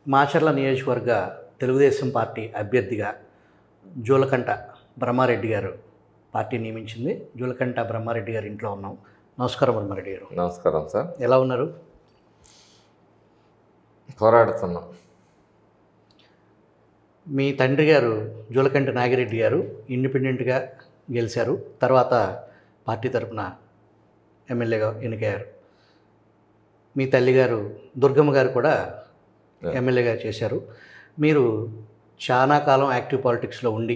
మాచర్ల నియోజకవర్గ తెలుగుదేశం పార్టీ అభ్యర్థిగా జూలకంట బ్రహ్మారెడ్డి గారు పార్టీ నియమించింది జూలకంట బ్రహ్మారెడ్డి గారి ఇంట్లో ఉన్నాం నమస్కారం బ్రహ్మారెడ్డి గారు నమస్కారం సార్ ఎలా ఉన్నారు పోరాడుతున్నాం మీ తండ్రి గారు జూలకంటి నాగిరెడ్డి గారు ఇండిపెండెంట్గా గెలిచారు తర్వాత పార్టీ తరపున ఎమ్మెల్యేగా ఎన్నికయ్యారు మీ తల్లిగారు దుర్గమ్మ గారు కూడా ఎమ్మెల్యేగా చేశారు మీరు చాలా కాలం యాక్టివ్ పాలిటిక్స్లో ఉండి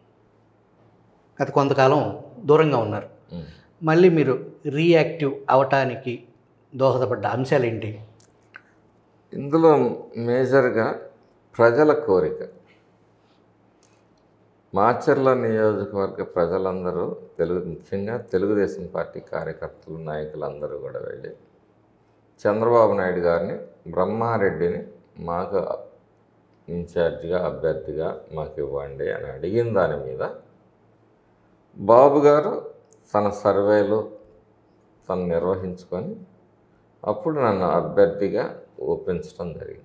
గత కొంతకాలం దూరంగా ఉన్నారు ఉమ్. మళ్ళీ మీరు రీయాక్టివ్ అవటానికి దోహదపడ్డ అంశాలు ఏంటి ఇందులో మేజర్గా ప్రజల కోరిక మాచర్ల నియోజకవర్గ ప్రజలందరూ తెలుగు ముఖ్యంగా తెలుగుదేశం పార్టీ కార్యకర్తలు నాయకులందరూ కూడా వెళ్ళి చంద్రబాబు నాయుడు గారిని బ్రహ్మారెడ్డిని మాకు ఇన్ఛార్జిగా అభ్యర్థిగా మాకు ఇవ్వండి అని అడిగిన దాని మీద బాబు గారు తన సర్వేలు తను నిర్వహించుకొని అప్పుడు నన్ను అభ్యర్థిగా ఒప్పించడం జరిగింది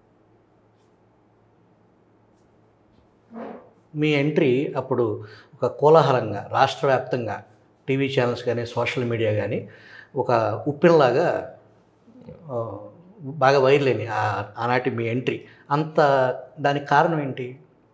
మీ ఎంట్రీ అప్పుడు ఒక కోలాహలంగా రాష్ట్ర వ్యాప్తంగా టీవీ ఛానల్స్ కానీ సోషల్ మీడియా కానీ ఒక ఉప్పెనలాగా ఆ, బాగా వైరల్ అయినాయి ఆ- ఆనాటి మీ ఎంట్రీ అంత దానికి కారణం ఏంటి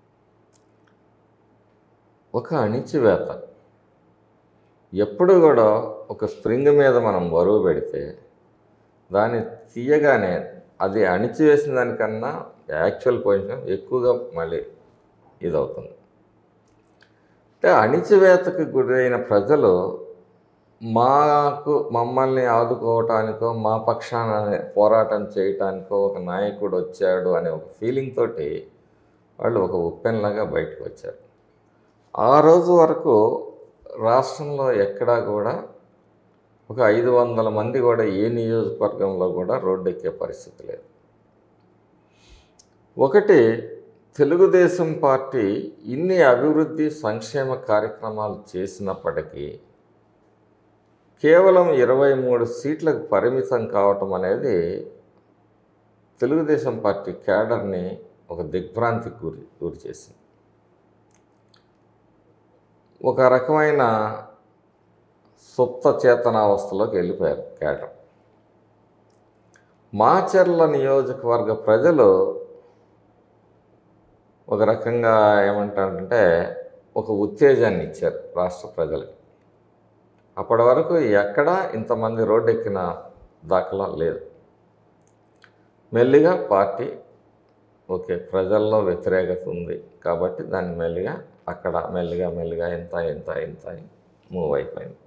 ఒక అణిచివేత ఎప్పుడు కూడా ఒక స్ప్రింగ్ మీద మనం బరువు పెడితే దాన్ని తీయగానే అది అణిచివేసిన దానికన్నా యాక్చువల్ పొజిషన్ ఎక్కువగా మళ్ళీ ఇదవుతుంది అంటే అణిచివేతకు గురైన ప్రజలు మాకు మమ్మల్ని ఆదుకోవటానికో మా పక్షాన పోరాటం చేయటానికో ఒక నాయకుడు వచ్చాడు అనే ఒక ఫీలింగ్ తోటి వాళ్ళు ఒక ఉప్పెన్లాగా బయటకు వచ్చారు ఆ రోజు వరకు రాష్ట్రంలో ఎక్కడా కూడా ఒక ఐదు వందల మంది కూడా ఏ నియోజకవర్గంలో కూడా రోడ్డు ఎక్కే పరిస్థితి లేదు ఒకటి తెలుగుదేశం పార్టీ ఇన్ని అభివృద్ధి సంక్షేమ కార్యక్రమాలు చేసినప్పటికీ కేవలం ఇరవై మూడు సీట్లకు పరిమితం కావటం అనేది తెలుగుదేశం పార్టీ క్యాడర్ని ఒక దిగ్భ్రాంతికి గురి గురి చేసింది ఒక రకమైన సుప్త చేతనావస్థలోకి వెళ్ళిపోయారు కేటర్ మాచర్ల నియోజకవర్గ ప్రజలు ఒక రకంగా ఏమంటారంటే ఒక ఉత్తేజాన్ని ఇచ్చారు రాష్ట్ర ప్రజలకి అప్పటి వరకు ఎక్కడా ఇంతమంది రోడ్డు ఎక్కిన దాఖలా లేదు మెల్లిగా పార్టీ ఓకే ప్రజల్లో వ్యతిరేకత ఉంది కాబట్టి దాన్ని మెల్లిగా అక్కడ మెల్లిగా మెల్లిగా ఎంత ఎంత ఎంత మూవ్ అయిపోయింది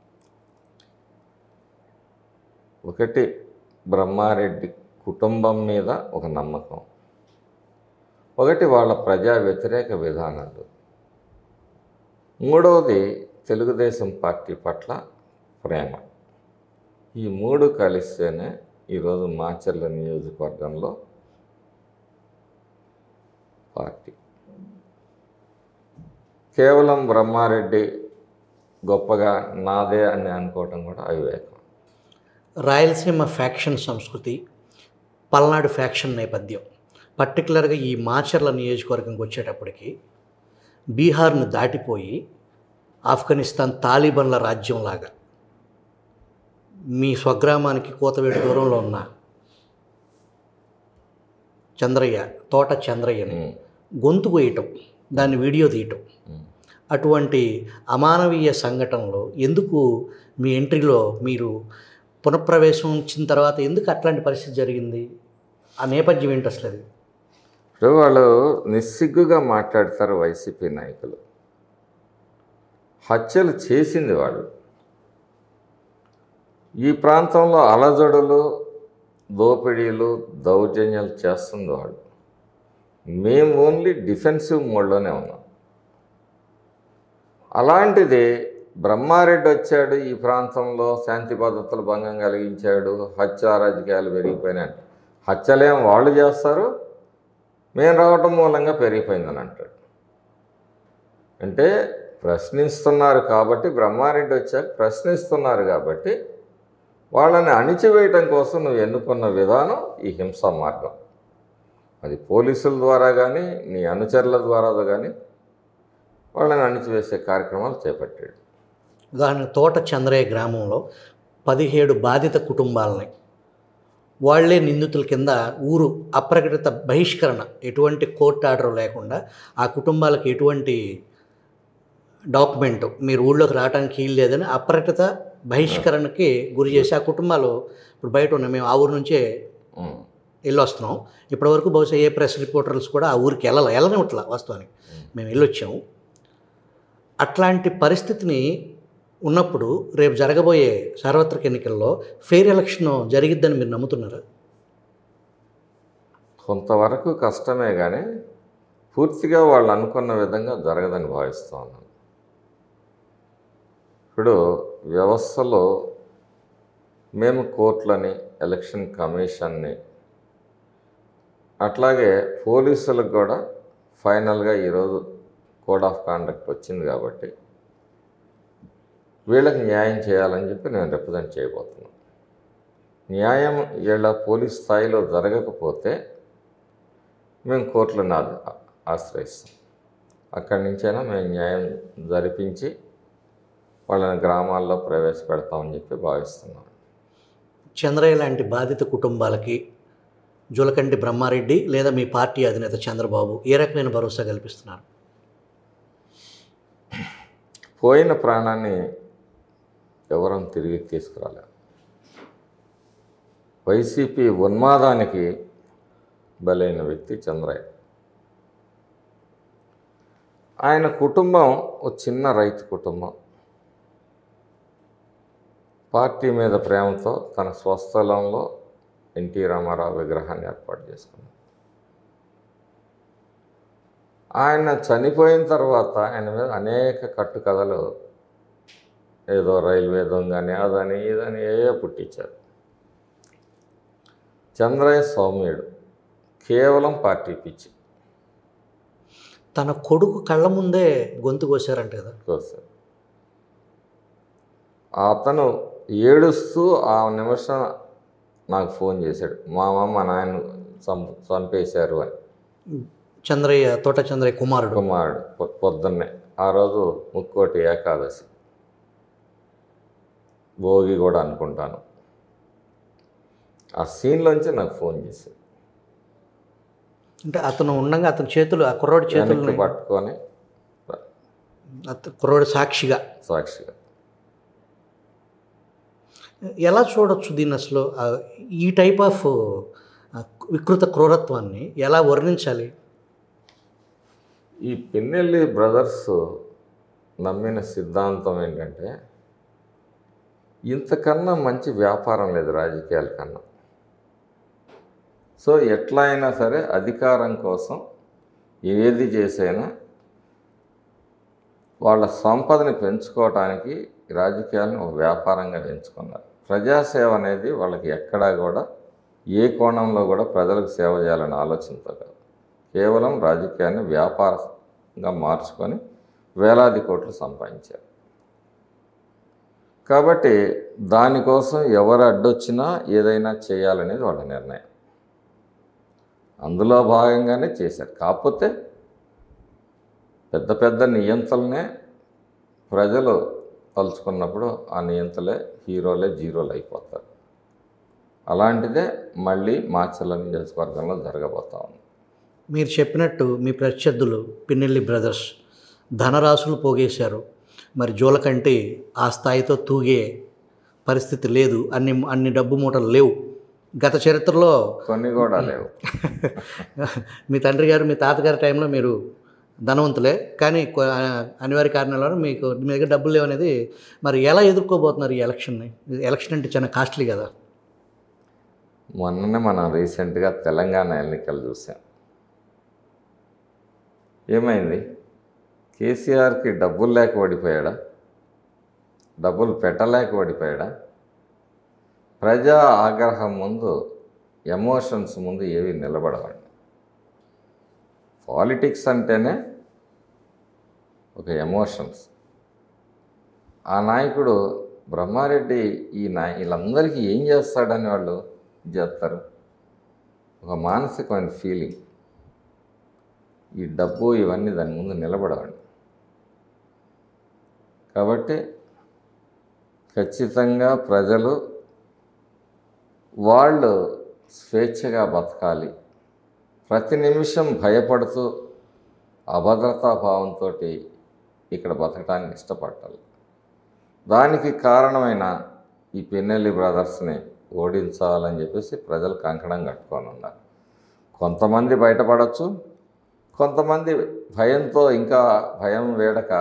ఒకటి బ్రహ్మారెడ్డి కుటుంబం మీద ఒక నమ్మకం ఒకటి వాళ్ళ ప్రజా వ్యతిరేక విధానాలు మూడవది తెలుగుదేశం పార్టీ పట్ల ప్రేమ ఈ మూడు కలిస్తేనే ఈరోజు మాచర్ల నియోజకవర్గంలో పార్టీ కేవలం బ్రహ్మారెడ్డి గొప్పగా నాదే అని అనుకోవటం కూడా అవివేకం రాయలసీమ ఫ్యాక్షన్ సంస్కృతి పల్నాడు ఫ్యాక్షన్ నేపథ్యం పర్టికులర్గా ఈ మాచర్ల నియోజకవర్గంకి వచ్చేటప్పటికి బీహార్ను దాటిపోయి ఆఫ్ఘనిస్తాన్ తాలిబన్ల రాజ్యంలాగా మీ స్వగ్రామానికి కోతవేడు దూరంలో ఉన్న చంద్రయ్య తోట చంద్రయ్యని ఉమ్, గొంతు కోయటం దాన్ని వీడియో తీయటం ఉమ్. అటువంటి అమానవీయ సంఘటనలో ఎందుకు మీ ఎంట్రీలో మీరు పునఃప్రవేశం ఇచ్చిన తర్వాత ఎందుకు అట్లాంటి పరిస్థితి జరిగింది ఆ నేపథ్యం ఏంటి అసలు అది ఇప్పుడు వాళ్ళు నిస్సిగ్గుగా మాట్లాడతారు వైసీపీ నాయకులు హత్యలు చేసింది వాడు ఈ ప్రాంతంలో అలజడులు దోపిడీలు దౌర్జన్యాలు చేస్తుంది వాడు మేము ఓన్లీ డిఫెన్సివ్ మోడ్లోనే ఉన్నాం అలాంటిది బ్రహ్మారెడ్డి వచ్చాడు ఈ ప్రాంతంలో శాంతి భద్రతలు భంగం కలిగించాడు హత్య రాజకీయాలు పెరిగిపోయినాయి హత్యలేం వాళ్ళు చేస్తారు మేము రావటం మూలంగా పెరిగిపోయిందని అంటాడు అంటే ప్రశ్నిస్తున్నారు కాబట్టి బ్రహ్మారెడ్డి వచ్చాక ప్రశ్నిస్తున్నారు కాబట్టి వాళ్ళని అణిచివేయటం కోసం నువ్వు ఎన్నుకున్న విధానం ఈ హింసా మార్గం అది పోలీసుల ద్వారా కానీ నీ అనుచరుల ద్వారా కానీ వాళ్ళని అణిచివేసే కార్యక్రమాలు చేపట్టాడు ఉదాహరణ తోట చంద్రయ్య గ్రామంలో పదిహేడు బాధిత కుటుంబాలని వాళ్ళే నిందితుల కింద ఊరు అప్రకటిత బహిష్కరణ ఎటువంటి కోర్టు ఆర్డర్ లేకుండా ఆ కుటుంబాలకు ఎటువంటి డాక్యుమెంట్ మీరు ఊళ్ళోకి రావడానికి వీలు లేదని అప్రకటిత బహిష్కరణకి గురి చేసి ఆ కుటుంబాలు ఇప్పుడు బయట ఉన్నాయి మేము ఆ ఊరు నుంచే ఉమ్. వెళ్ళి వస్తున్నాం ఇప్పటివరకు బహుశా ఏ ప్రెస్ రిపోర్టర్స్ కూడా ఆ ఊరికి వెళ్ళాలి వెళ్ళనివ్వట్లా వాస్తవానికి మేము వెళ్ళొచ్చాము అట్లాంటి పరిస్థితిని ఉన్నప్పుడు రేపు జరగబోయే సార్వత్రిక ఎన్నికల్లో ఫెయిర్ ఎలక్షన్ జరిగిద్దని మీరు నమ్ముతున్నారా కొంతవరకు కష్టమే కానీ పూర్తిగా వాళ్ళు అనుకున్న విధంగా జరగదని భావిస్తూ ఉన్నాను ఇప్పుడు వ్యవస్థలో మేము కోర్టులని ఎలక్షన్ కమిషన్ని అట్లాగే పోలీసులకు కూడా ఫైనల్గా ఈరోజు కోడ్ ఆఫ్ కాండక్ట్ వచ్చింది కాబట్టి వీళ్ళకి న్యాయం చేయాలని చెప్పి నేను రిప్రజెంట్ చేయబోతున్నాను న్యాయం వీళ్ళ పోలీస్ స్థాయిలో జరగకపోతే మేము కోర్టులను ఆ- ఆశ్రయిస్తాం అక్కడి నుంచైనా మేము న్యాయం జరిపించి వాళ్ళని గ్రామాల్లో ప్రవేశపెడతామని చెప్పి భావిస్తున్నాం చంద్రయ్య లాంటి బాధిత కుటుంబాలకి జులకంటి బ్రహ్మారెడ్డి లేదా మీ పార్టీ అధినేత చంద్రబాబు ఏ రకమైన భరోసా కల్పిస్తున్నారు పోయిన ప్రాణాన్ని ఎవరం తిరిగి తీసుకురాలేం వైసీపీ ఉన్మాదానికి బలైన వ్యక్తి చంద్రయ్య ఆయన కుటుంబం ఒక చిన్న రైతు కుటుంబం పార్టీ మీద ప్రేమతో తన స్వస్థలంలో ఎన్టీ రామారావు విగ్రహాన్ని ఏర్పాటు చేసుకున్నాడు ఆయన చనిపోయిన తర్వాత ఆయన మీద అనేక కట్టుకథలు ఏదో రైల్వే దొంగని అదని ఇదని ఏ పుట్టించారు చంద్రయ్య సౌమ్యుడు కేవలం పార్టీ పిచ్చి తన కొడుకు కళ్ళ ముందే గొంతు కోసారంట కదా కోసం అతను ఏడుస్తూ ఆ నిమిషం నాకు ఫోన్ చేశాడు మా అమ్మ మా నాయన చంప చంపేశారు అని చంద్రయ్య తోట చంద్రయ్య కుమారుడు కుమారుడు పొ- పొద్దున్నే ఆ రోజు ముక్కోటి ఏకాదశి భోగి కూడా అనుకుంటాను ఆ సీన్లోంచి నాకు ఫోన్ చేశాడు అంటే అతను ఉండగా అతని చేతులు ఆ కుర్రోడి చేతులు వెనక్కి పట్టుకొని కుర్రోడి సాక్షిగా సాక్షిగా ఎలా చూడొచ్చు దీన్ని అసలు ఆ, ఈ టైప్ ఆఫ్ ఆ, వికృత క్రూరత్వాన్ని ఎలా వర్ణించాలి ఈ పిన్నెల్లి బ్రదర్స్ నమ్మిన సిద్ధాంతం ఏంటంటే ఇంతకన్నా మంచి వ్యాపారం లేదు రాజకీయాల కన్నా సో ఎట్లా అయినా సరే అధికారం కోసం ఏది చేసైనా వాళ్ళ సంపదని పెంచుకోవటానికి రాజకీయాలను ఒక వ్యాపారంగా ఎంచుకున్నారు ప్రజాసేవ అనేది వాళ్ళకి ఎక్కడా కూడా ఏ కోణంలో కూడా ప్రజలకు సేవ చేయాలనే ఆలోచనతో కాదు కేవలం రాజకీయాన్ని వ్యాపారంగా మార్చుకొని వేలాది కోట్లు సంపాదించారు కాబట్టి దానికోసం ఎవరు అడ్డొచ్చినా ఏదైనా చేయాలనేది వాళ్ళ నిర్ణయం అందులో భాగంగానే చేశారు కాకపోతే పెద్ద పెద్ద నియంతలనే ప్రజలు తలుచుకున్నప్పుడు ఆ నియంతలే హీరోలే జీరోలు అయిపోతారు అలాంటిదే మళ్ళీ మాచర్ల నియోజకవర్గంలో జరగబోతా ఉంది మీరు చెప్పినట్టు మీ ప్రత్యర్థులు పిన్నెల్లి బ్రదర్స్ ధనరాశులు పోగేశారు మరి జోలకంటి ఆ స్థాయితో తూగే పరిస్థితి లేదు అన్ని అన్ని డబ్బు మూటలు లేవు గత చరిత్రలో కొన్ని కూడా లేవు మీ తండ్రి గారు మీ తాతగారి టైంలో మీరు ధనవంతులే కానీ కొ- అనివార్య కారణాల వల్ల మీకు మీ దగ్గర డబ్బులు లేవు అనేది మరి ఎలా ఎదుర్కోబోతున్నారు ఈ ఎలక్షన్ని ఎలక్షన్ అంటే చాలా కాస్ట్లీ కదా మొన్ననే మనం రీసెంట్గా తెలంగాణ ఎన్నికలు చూసాం ఏమైంది కేసీఆర్కి డబ్బులు లేక ఓడిపోయాడా డబ్బులు పెట్టలేక ఓడిపోయాడా ప్రజా ఆగ్రహం ముందు ఎమోషన్స్ ముందు ఏవి నిలబడవండి పాలిటిక్స్ అంటేనే ఒక ఎమోషన్స్ ఆ నాయకుడు బ్రహ్మారెడ్డి ఈ నాయ వీళ్ళందరికీ ఏం చేస్తాడని వాళ్ళు చేస్తారు ఒక మానసికమైన ఫీలింగ్ ఈ డబ్బు ఇవన్నీ దాని ముందు నిలబడవండి కాబట్టి ఖచ్చితంగా ప్రజలు వాళ్ళు స్వేచ్ఛగా బతకాలి ప్రతి నిమిషం భయపడుతూ అభద్రతా భావంతో ఇక్కడ బతకడానికి ఇష్టపడాలి దానికి కారణమైన ఈ పిన్నెల్లి బ్రదర్స్ని ఓడించాలని చెప్పేసి ప్రజలు కంకణం కట్టుకొని ఉన్నారు కొంతమంది బయటపడవచ్చు కొంతమంది భయంతో ఇంకా భయం వేడక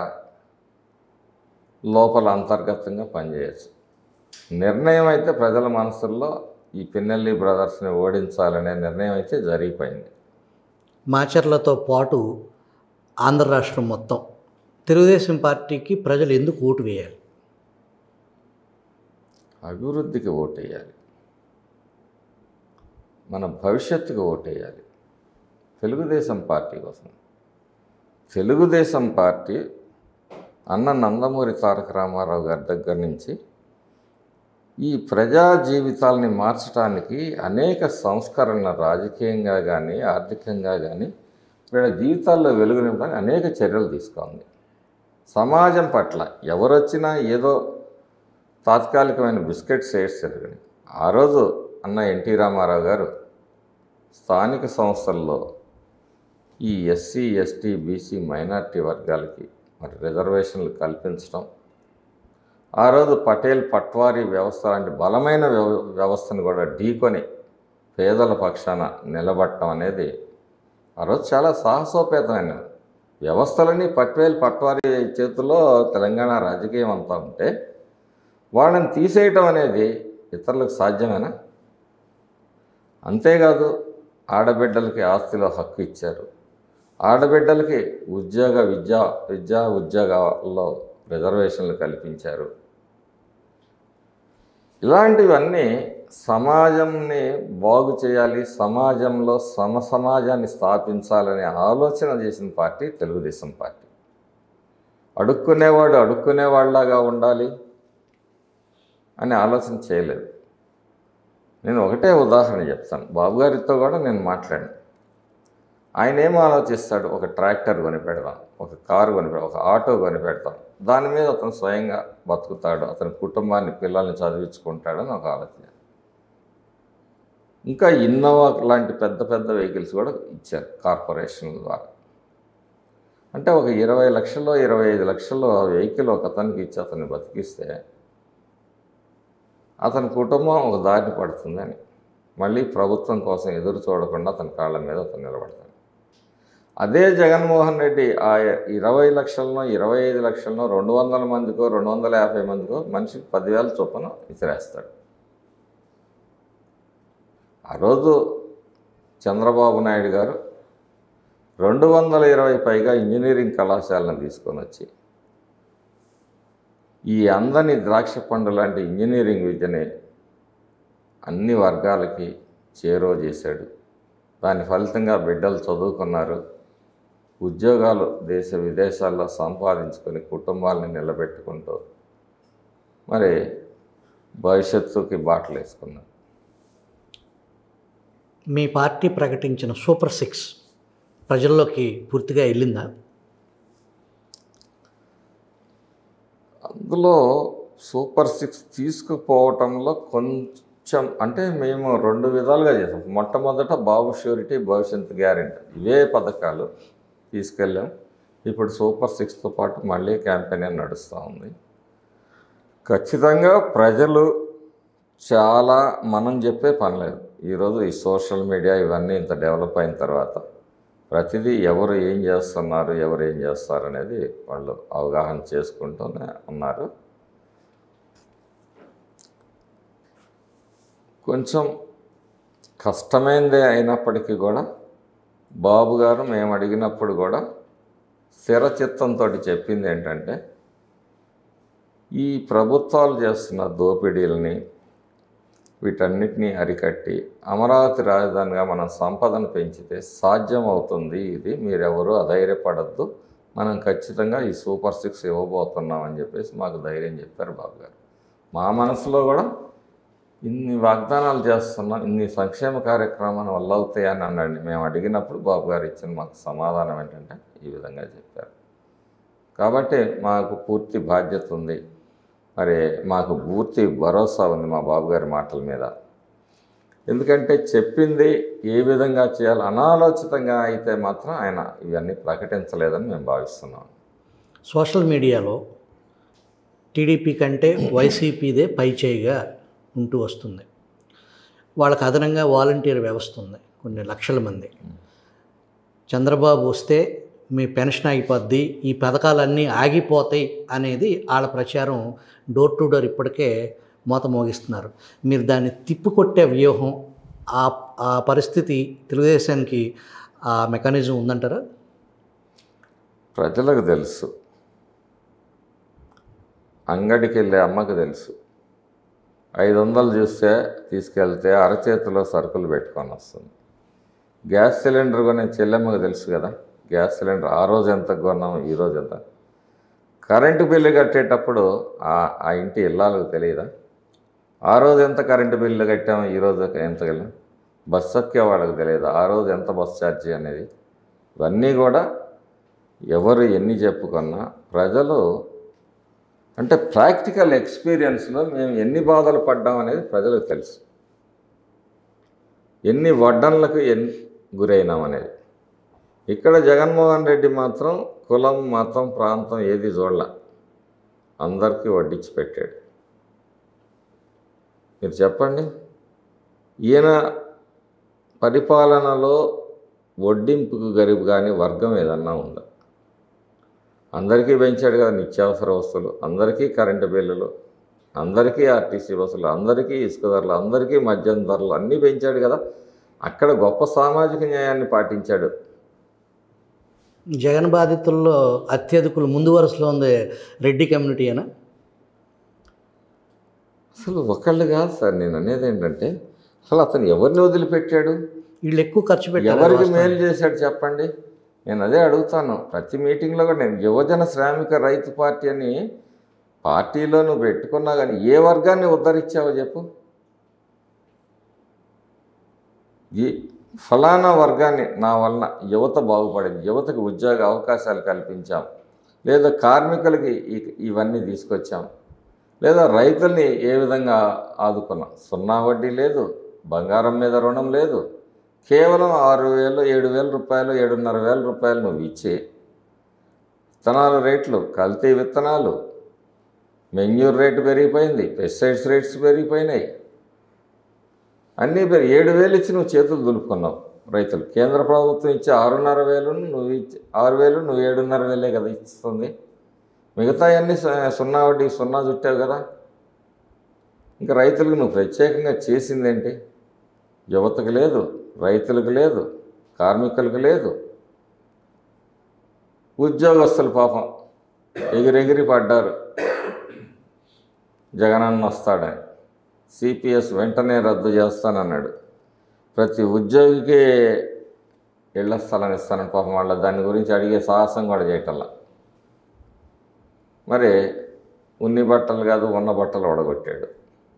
లోపల అంతర్గతంగా పనిచేయచ్చు నిర్ణయం అయితే ప్రజల మనసుల్లో ఈ పిన్నెల్లి బ్రదర్స్ని ఓడించాలనే నిర్ణయం అయితే జరిగిపోయింది మాచర్లతో పాటు ఆంధ్ర రాష్ట్రం మొత్తం తెలుగుదేశం పార్టీకి ప్రజలు ఎందుకు ఓటు వేయాలి అభివృద్ధికి ఓటేయాలి మన భవిష్యత్తుకు ఓటేయాలి తెలుగుదేశం పార్టీ కోసం తెలుగుదేశం పార్టీ అన్న నందమూరి తారక రామారావు గారి దగ్గర నుంచి ఈ ప్రజా జీవితాలని మార్చడానికి అనేక సంస్కరణ రాజకీయంగా కానీ ఆర్థికంగా కానీ వీళ్ళ జీవితాల్లో వెలుగు నింపడానికి అనేక చర్యలు తీసుకుంది సమాజం పట్ల ఎవరొచ్చినా ఏదో తాత్కాలికమైన బిస్కెట్ షేర్స్ జరగని ఆ రోజు అన్న ఎన్టీ రామారావు గారు స్థానిక సంస్థల్లో ఈ ఎస్సీ ఎస్టీ బీసీ మైనార్టీ వర్గాలకి మరి రిజర్వేషన్లు కల్పించడం ఆ రోజు పటేల్ పట్వారీ వ్యవస్థ లాంటి బలమైన వ్యవ వ్యవస్థను కూడా ఢీకొని పేదల పక్షాన నిలబడటం అనేది ఆ రోజు చాలా సాహసోపేతమైన వ్యవస్థలని పటేల్ పట్వారీ చేతుల్లో తెలంగాణ రాజకీయం అంతా ఉంటే వాళ్ళని తీసేయటం అనేది ఇతరులకు సాధ్యమేనా అంతేకాదు ఆడబిడ్డలకి ఆస్తిలో హక్కు ఇచ్చారు ఆడబిడ్డలకి ఉద్యోగ విద్యా విద్యా ఉద్యోగాల్లో రిజర్వేషన్లు కల్పించారు ఇలాంటివన్నీ సమాజంని బాగు చేయాలి సమాజంలో సమ సమాజాన్ని స్థాపించాలనే ఆలోచన చేసిన పార్టీ తెలుగుదేశం పార్టీ అడుక్కునేవాడు అడుక్కునేవాళ్ళలాగా ఉండాలి అని ఆలోచన చేయలేదు నేను ఒకటే ఉదాహరణ చెప్తాను బాబు గారితో కూడా నేను మాట్లాడాను ఆయన ఏం ఆలోచిస్తాడు ఒక ట్రాక్టర్ కొని పెడదాం ఒక కారు కొని పెడదాం ఒక ఆటో కొని పెడతాం దాని మీద అతను స్వయంగా బతుకుతాడు అతని కుటుంబాన్ని పిల్లల్ని చదివించుకుంటాడని ఒక ఆలోచన ఇంకా ఇన్నోవా లాంటి పెద్ద పెద్ద వెహికల్స్ కూడా ఇచ్చారు కార్పొరేషన్ల ద్వారా అంటే ఒక ఇరవై లక్షల్లో ఇరవై ఐదు లక్షల్లో వెహికల్ ఒక అతనికి ఇచ్చి అతన్ని బతికిస్తే అతని కుటుంబం ఒక దారి పడుతుందని మళ్ళీ ప్రభుత్వం కోసం ఎదురు చూడకుండా అతని కాళ్ళ మీద అతను నిలబడతాడు అదే జగన్మోహన్ రెడ్డి ఆ ఇరవై లక్షలను ఇరవై ఐదు లక్షలను రెండు వందల మందికో రెండు వందల యాభై మందికో మనిషికి పదివేల చొప్పున విసిరేస్తాడు ఆ రోజు చంద్రబాబు నాయుడు గారు రెండు వందల ఇరవై పైగా ఇంజనీరింగ్ కళాశాలను తీసుకొని వచ్చి ఈ అందని ద్రాక్ష పండు లాంటి ఇంజనీరింగ్ విద్యని అన్ని వర్గాలకి చేరువ చేశాడు దాని ఫలితంగా బిడ్డలు చదువుకున్నారు ఉద్యోగాలు దేశ విదేశాల్లో సంపాదించుకొని కుటుంబాలని నిలబెట్టుకుంటూ మరి భవిష్యత్తుకి బాటలు వేసుకున్నారు మీ పార్టీ ప్రకటించిన సూపర్ సిక్స్ ప్రజల్లోకి పూర్తిగా వెళ్ళిందా అందులో సూపర్ సిక్స్ తీసుకుపోవటంలో కొంచెం అంటే మేము రెండు విధాలుగా చేసాం మొట్టమొదట బాబు ష్యూరిటీ భవిష్యత్ గ్యారెంటీ ఇవే పథకాలు తీసుకెళ్ళాం ఇప్పుడు సూపర్ సిక్స్తో పాటు మళ్ళీ క్యాంపెయిన్ నడుస్తూ ఉంది ఖచ్చితంగా ప్రజలు చాలా మనం చెప్పే పనిలేదు ఈరోజు ఈ సోషల్ మీడియా ఇవన్నీ ఇంత డెవలప్ అయిన తర్వాత ప్రతిదీ ఎవరు ఏం చేస్తున్నారు ఎవరు ఏం చేస్తారు అనేది వాళ్ళు అవగాహన చేసుకుంటూనే ఉన్నారు కొంచెం కష్టమైందే అయినప్పటికీ కూడా బాబు గారు మేము అడిగినప్పుడు కూడా స్థిరచిత్తంతో చెప్పింది ఏంటంటే ఈ ప్రభుత్వాలు చేస్తున్న దోపిడీలని వీటన్నిటినీ అరికట్టి అమరావతి రాజధానిగా మనం సంపదను పెంచితే సాధ్యం అవుతుంది ఇది మీరెవరూ అధైర్యపడద్దు మనం ఖచ్చితంగా ఈ సూపర్ సిక్స్ ఇవ్వబోతున్నాం అని చెప్పేసి మాకు ధైర్యం చెప్పారు బాబు గారు మా మనసులో కూడా ఇన్ని వాగ్దానాలు చేస్తున్నాం ఇన్ని సంక్షేమ కార్యక్రమాలు వల్ల అవుతాయని అన్నాడు మేము అడిగినప్పుడు బాబు గారు ఇచ్చిన మాకు సమాధానం ఏంటంటే ఈ విధంగా చెప్పారు కాబట్టి మాకు పూర్తి బాధ్యత ఉంది మరి మాకు పూర్తి భరోసా ఉంది మా బాబు గారి మాటల మీద ఎందుకంటే చెప్పింది ఏ విధంగా చేయాలి అనాలోచితంగా అయితే మాత్రం ఆయన ఇవన్నీ ప్రకటించలేదని మేము భావిస్తున్నాం సోషల్ మీడియాలో టీడీపీ కంటే వైసీపీదే పైచేయిగా ఉంటూ వస్తుంది వాళ్ళకి అదనంగా వాలంటీర్ వ్యవస్థ ఉంది కొన్ని లక్షల మంది చంద్రబాబు వస్తే మీ పెన్షన్ ఆగిపోద్ది ఈ పథకాలన్నీ ఆగిపోతాయి అనేది వాళ్ళ ప్రచారం డోర్ టు డోర్ ఇప్పటికే మోత మోగిస్తున్నారు మీరు దాన్ని తిప్పికొట్టే వ్యూహం ఆ ఆ పరిస్థితి తెలుగుదేశానికి ఆ మెకానిజం ఉందంటారా ప్రజలకు తెలుసు అంగడికి వెళ్ళే అమ్మకు తెలుసు ఐదు వందలు చూస్తే తీసుకెళ్తే అరచేతిలో సరుకులు పెట్టుకొని వస్తుంది గ్యాస్ సిలిండర్ కొనే చెల్లెమ్మకు తెలుసు కదా గ్యాస్ సిలిండర్ ఆ రోజు ఎంత కొన్నాం ఈ రోజు ఎంత కరెంటు బిల్లు కట్టేటప్పుడు ఆ ఆ ఇంటి ఇల్లాలకు తెలియదా ఆ రోజు ఎంత కరెంటు బిల్లు కట్టాము ఈ రోజు ఎంత వెళ్ళాం బస్సు ఎక్కే వాళ్ళకి తెలియదు ఆ రోజు ఎంత బస్ ఛార్జీ అనేది ఇవన్నీ కూడా ఎవరు ఎన్ని చెప్పుకున్నా ప్రజలు అంటే ప్రాక్టికల్ ఎక్స్పీరియన్స్లో మేము ఎన్ని బాధలు పడ్డాం అనేది ప్రజలకు తెలుసు ఎన్ని వడ్డన్లకు ఎన్ని గురైనాం అనేది ఇక్కడ జగన్మోహన్ రెడ్డి మాత్రం కులం మతం ప్రాంతం ఏది చూడాల అందరికీ వడ్డించి పెట్టాడు మీరు చెప్పండి ఈయన పరిపాలనలో వడ్డింపుకు గరీబ్ కానీ వర్గం ఏదన్నా ఉందా అందరికీ పెంచాడు కదా నిత్యావసర వస్తువులు అందరికీ కరెంటు బిల్లులు అందరికీ ఆర్టీసీ బస్సులు అందరికీ ఇసుక ధరలు అందరికీ మద్యం ధరలు అన్నీ పెంచాడు కదా అక్కడ గొప్ప సామాజిక న్యాయాన్ని పాటించాడు జగన్ బాధితుల్లో అత్యధికులు ముందు వరుసలో ఉంది రెడ్డి కమ్యూనిటీ అయినా అసలు ఒకళ్ళు కాదు సార్ నేను అనేది ఏంటంటే అసలు అతను ఎవరిని వదిలిపెట్టాడు వీళ్ళు ఎక్కువ ఖర్చు పెట్టారు ఎవరికి మేలు చేశాడు చెప్పండి నేను అదే అడుగుతాను ప్రతి మీటింగ్లో కూడా నేను యువజన శ్రామిక రైతు పార్టీ అని పార్టీలో నువ్వు పెట్టుకున్నా కానీ ఏ వర్గాన్ని ఉద్ధరించావో చెప్పు ఈ ఫలానా వర్గాన్ని నా వలన యువత బాగుపడింది యువతకు ఉద్యోగ అవకాశాలు కల్పించాం లేదా కార్మికులకి ఈ- ఇవన్నీ తీసుకొచ్చాం లేదా రైతుల్ని ఏ విధంగా ఆదుకున్నాం సున్నా వడ్డీ లేదు బంగారం మీద రుణం లేదు కేవలం ఆరు వేలు ఏడు వేల రూపాయలు ఏడున్నర వేల రూపాయలు నువ్వు ఇచ్చి విత్తనాల రేట్లు కల్తీ విత్తనాలు మెన్యూర్ రేటు పెరిగిపోయింది పెస్టిసైడ్స్ రేట్స్ పెరిగిపోయినాయి అన్నీ పెరిగి ఏడు వేలు ఇచ్చి నువ్వు చేతులు దులుపుకున్నావు రైతులు కేంద్ర ప్రభుత్వం ఇచ్చే ఆరున్నర వేలు నువ్వు ఇచ్చి ఆరు వేలు నువ్వు ఏడున్నర వేలే కదా ఇస్తుంది మిగతా అన్నీ సున్నా వడ్డీ సున్నా చుట్టావు కదా ఇంకా రైతులకు నువ్వు ప్రత్యేకంగా చేసిందేంటి యువతకు లేదు రైతులకు లేదు కార్మికులకు లేదు ఉద్యోగస్తులు పాపం ఎగిరెగిరి పడ్డారు జగనన్న వస్తాడని సిపిఎస్ వెంటనే రద్దు చేస్తానన్నాడు ప్రతి ఉద్యోగికి ఇళ్ల స్థలం ఇస్తానని పాపం వాళ్ళ దాని గురించి అడిగే సాహసం కూడా చేయటల్లా మరి ఉన్ని బట్టలు కాదు ఉన్న బట్టలు ఒడగొట్టాడు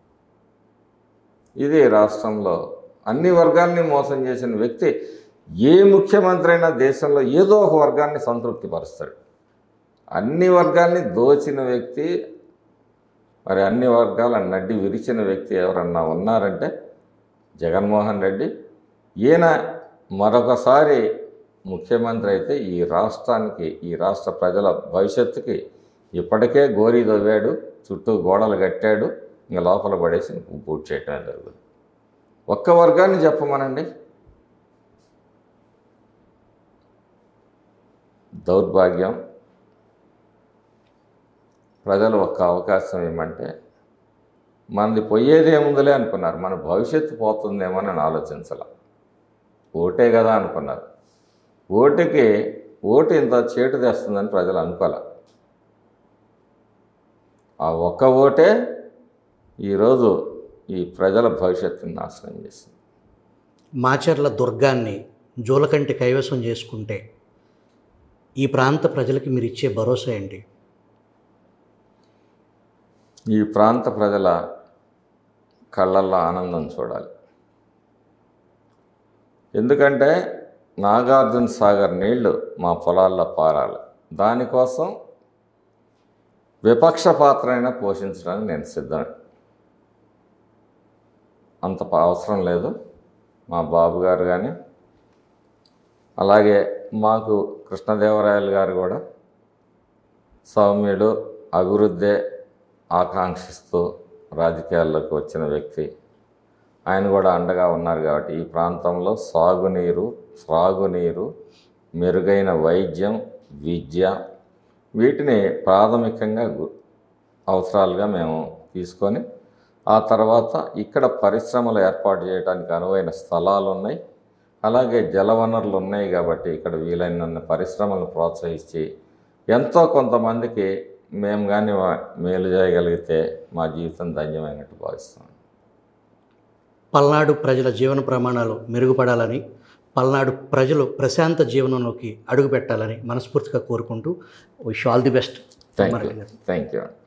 ఇది రాష్ట్రంలో అన్ని వర్గాల్ని మోసం చేసిన వ్యక్తి ఏ ముఖ్యమంత్రి అయినా దేశంలో ఏదో ఒక వర్గాన్ని సంతృప్తిపరుస్తాడు అన్ని వర్గాల్ని దోచిన వ్యక్తి మరి అన్ని వర్గాల నడ్డి విరిచిన వ్యక్తి ఎవరన్నా ఉన్నారంటే జగన్మోహన్ రెడ్డి ఈయన మరొకసారి ముఖ్యమంత్రి అయితే ఈ రాష్ట్రానికి ఈ రాష్ట్ర ప్రజల భవిష్యత్తుకి ఇప్పటికే గోరీ దవ్వాడు చుట్టూ గోడలు కట్టాడు ఇంకా లోపల పడేసి పూర్తి చేయటమే జరుగుతుంది ఒక్క వర్గాన్ని చెప్పమనండి దౌర్భాగ్యం ప్రజలు ఒక్క అవకాశం ఇవ్వమంటే మనది పోయేది ఏముందిలే అనుకున్నారు మన భవిష్యత్తు పోతుందేమో అని ఆలోచించాల ఓటే కదా అనుకున్నారు ఓటుకి ఓటు ఇంత చేటు తెస్తుందని ప్రజలు అనుకోలే ఆ ఒక్క ఓటే ఈరోజు ఈ ప్రజల భవిష్యత్తుని నాశనం చేసింది మాచర్ల దుర్గాన్ని జోలకంటి కైవసం చేసుకుంటే ఈ ప్రాంత ప్రజలకి మీరు ఇచ్చే భరోసా ఏంటి ఈ ప్రాంత ప్రజల కళ్ళల్లో ఆనందం చూడాలి ఎందుకంటే నాగార్జున సాగర్ నీళ్లు మా పొలాల్లో పారాలి దానికోసం విపక్ష పాత్ర అయినా పోషించడానికి నేను సిద్ధమే అంత ప- అవసరం లేదు మా బాబు గారు కానీ అలాగే మాకు కృష్ణదేవరాయలు గారు కూడా సౌమ్యుడు అభివృద్ధే ఆకాంక్షిస్తూ రాజకీయాల్లోకి వచ్చిన వ్యక్తి ఆయన కూడా అండగా ఉన్నారు కాబట్టి ఈ ప్రాంతంలో సాగునీరు త్రాగునీరు మెరుగైన వైద్యం విద్య వీటిని ప్రాథమికంగా గు- అవసరాలుగా మేము తీసుకొని ఆ తర్వాత ఇక్కడ పరిశ్రమలు ఏర్పాటు చేయడానికి అనువైన స్థలాలు ఉన్నాయి అలాగే జలవనరులు ఉన్నాయి కాబట్టి ఇక్కడ వీలైన పరిశ్రమలను ప్రోత్సహించి ఎంతో కొంతమందికి మేము కానీ మేలు చేయగలిగితే మా జీవితం ధన్యమైనట్టు భావిస్తాం పల్నాడు ప్రజల జీవన ప్రమాణాలు మెరుగుపడాలని పల్నాడు ప్రజలు ప్రశాంత జీవనంలోకి అడుగుపెట్టాలని మనస్ఫూర్తిగా కోరుకుంటూ wish all the best thank you thank you